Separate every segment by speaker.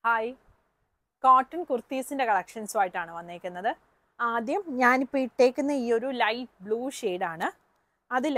Speaker 1: hi cotton കുർത്തീസിൻ്റെ കളക്ഷൻസുമായിട്ടാണ് വന്നേക്കുന്നത് ആദ്യം ഞാനിപ്പോൾ ഇട്ടേക്കുന്ന ഈ ഒരു ലൈറ്റ് ബ്ലൂ ഷെയ്ഡാണ് അതിൽ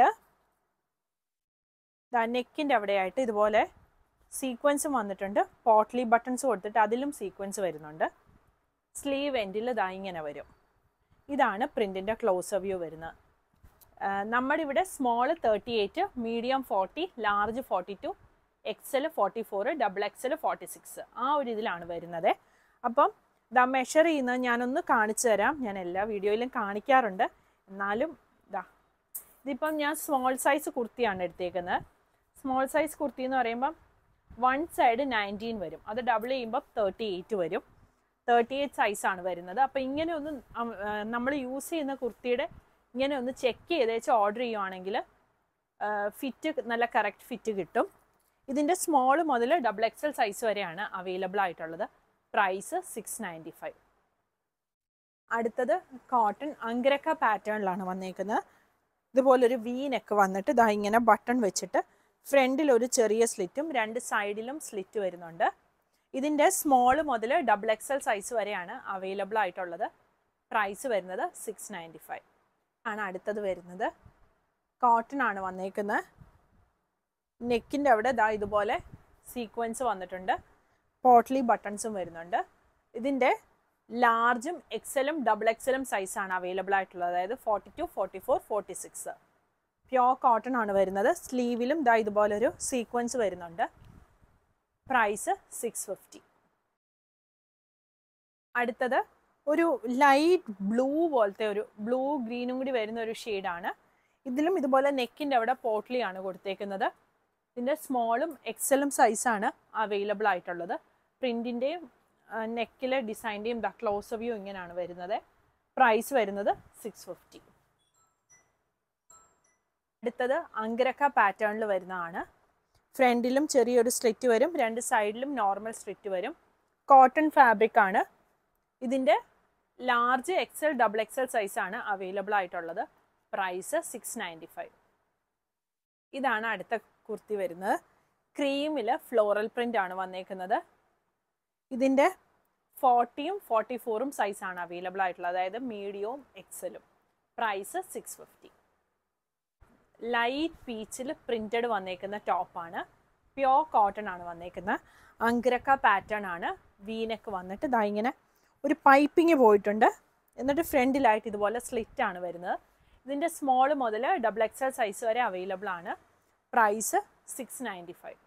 Speaker 1: നെക്കിൻ്റെ അവിടെയായിട്ട് ഇതുപോലെ സീക്വൻസും വന്നിട്ടുണ്ട് പോട്ട്ലി ബട്ടൺസ് കൊടുത്തിട്ട് അതിലും സീക്വൻസ് വരുന്നുണ്ട് സ്ലീവ് എൻഡിൽ ഇതാ ഇങ്ങനെ വരും ഇതാണ് പ്രിൻറ്റിൻ്റെ ക്ലോസ് വ്യൂ വരുന്നത് ആ, നമ്മുടെ ഇവിടെ small thirty eight medium forty large forty two XL forty four double XL forty six ആ ഒരു ഇതിലാണ് വരുന്നത് അപ്പം ദാ മെഷർ ചെയ്യുന്നത് ഞാനൊന്ന് കാണിച്ചു തരാം ഞാൻ എല്ലാ വീഡിയോയിലും കാണിക്കാറുണ്ട് എന്നാലും ദാ ഇതിപ്പം ഞാൻ സ്മോൾ സൈസ് കുർത്തിയാണ് എടുത്തേക്കുന്നത് സ്മോൾ സൈസ് കുർത്തി എന്ന് പറയുമ്പം വൺ സൈഡ് നയൻറ്റീൻ വരും അത് ഡബിൾ ചെയ്യുമ്പോൾ തേർട്ടി എയ്റ്റ് വരും തേർട്ടി എയ്റ്റ് സൈസാണ് വരുന്നത് അപ്പോൾ ഇങ്ങനെ ഒന്ന് നമ്മൾ യൂസ് ചെയ്യുന്ന കുർത്തിയുടെ ഇങ്ങനെ ഒന്ന് ചെക്ക് ചെയ്തേച്ച് ഓർഡർ ചെയ്യുവാണെങ്കിൽ ഫിറ്റ് നല്ല കറക്റ്റ് ഫിറ്റ് കിട്ടും ഇതിൻ്റെ സ്മോൾ മുതൽ ഡബിൾ എക്സൽ സൈസ് വരെയാണ് അവൈലബിൾ ആയിട്ടുള്ളത് പ്രൈസ് സിക്സ് നയൻറ്റി ഫൈവ് അടുത്തത് കോട്ടൺ അങ്കരക്ക പാറ്റേണിലാണ് വന്നേക്കുന്നത് ഇതുപോലൊരു വി നെക്ക് വന്നിട്ട് ഇതാ ഇങ്ങനെ ബട്ടൺ വെച്ചിട്ട് ഫ്രണ്ടിൽ ഒരു ചെറിയ സ്ലിറ്റും രണ്ട് സൈഡിലും സ്ലിറ്റ് വരുന്നുണ്ട് ഇതിൻ്റെ സ്മോൾ മുതൽ ഡബിൾ എക്സൽ സൈസ് വരെയാണ് അവൈലബിൾ ആയിട്ടുള്ളത് പ്രൈസ് വരുന്നത് സിക്സ് നയൻറ്റി ഫൈവ് ആണ് അടുത്തത് വരുന്നത് കോട്ടൺ ആണ് വന്നേക്കുന്നത് നെക്കിൻ്റെ അവിടെ ദാ ഇതുപോലെ സീക്വൻസ് വന്നിട്ടുണ്ട് പോട്ട്ലി ബട്ടൺസും വരുന്നുണ്ട് ഇതിൻ്റെ ലാർജും എക്സലും ഡബിൾ എക്സലും സൈസാണ് അവൈലബിൾ ആയിട്ടുള്ളത് അതായത് forty two forty four forty six pure cotton ആണ് വരുന്നത് സ്ലീവിലും ദാ ഇതുപോലൊരു സീക്വൻസ് വരുന്നുണ്ട് പ്രൈസ് സിക്സ് ഫിഫ്റ്റി അടുത്തത് ഒരു ലൈറ്റ് ബ്ലൂ പോലത്തെ ഒരു ബ്ലൂ ഗ്രീനും കൂടി വരുന്ന ഒരു ഷെയ്ഡാണ് ഇതിലും ഇതുപോലെ നെക്കിൻ്റെ അവിടെ പോട്ട്ലി ആണ് കൊടുത്തേക്കുന്നത് ഇതിൻ്റെ സ്മോളും എക്സലും സൈസാണ് അവൈലബിൾ ആയിട്ടുള്ളത് പ്രിൻറ്റിൻ്റെയും നെക്കിലെ ഡിസൈൻ്റെയും ദ ക്ലോസ് വ്യൂ ഇങ്ങനെയാണ് വരുന്നത് പ്രൈസ് വരുന്നത് സിക്സ് ഫിഫ്റ്റി അടുത്തത് അങ്കരക്ക പാറ്റേണിൽ വരുന്നതാണ് ഫ്രണ്ടിലും ചെറിയൊരു സ്ലിറ്റ് വരും രണ്ട് സൈഡിലും നോർമൽ സ്ലിറ്റ് വരും കോട്ടൺ ഫാബ്രിക് ആണ് ഇതിൻ്റെ ലാർജ് എക്സൽ ഡബിൾ എക്സൽ സൈസാണ് അവൈലബിൾ ആയിട്ടുള്ളത് പ്രൈസ് സിക്സ് നയൻറ്റി ഫൈവ് ഇതാണ് അടുത്ത കുർത്തി വരുന്നത് ക്രീമിൽ ഫ്ലോറൽ പ്രിൻ്റ് ആണ് വന്നേക്കുന്നത് ഇതിൻ്റെ ഫോർട്ടിയും ഫോർട്ടി ഫോറും സൈസാണ് അവൈലബിൾ ആയിട്ടുള്ളത് അതായത് മീഡിയവും എക്സലും പ്രൈസ് സിക്സ് ഫിഫ്റ്റി ലൈറ്റ് പീച്ചിൽ പ്രിൻറ്റഡ് വന്നേക്കുന്ന ടോപ്പാണ് പ്യോർ കോട്ടൺ ആണ് വന്നേക്കുന്നത് അങ്കരക്ക പാറ്റേൺ ആണ് വീനക്ക് വന്നിട്ട് ഇതാ ഇങ്ങനെ ഒരു പൈപ്പിങ് പോയിട്ടുണ്ട് എന്നിട്ട് ഫ്രണ്ടിലായിട്ട് ഇതുപോലെ സ്ലിറ്റ് ആണ് വരുന്നത് ഇതിൻ്റെ സ്മോൾ മുതൽ ഡബിൾ എക്സൽ സൈസ് വരെ അവൈലബിൾ ആണ് പ്രൈസ് സിക്സ് നയൻറ്റി ഫൈവ്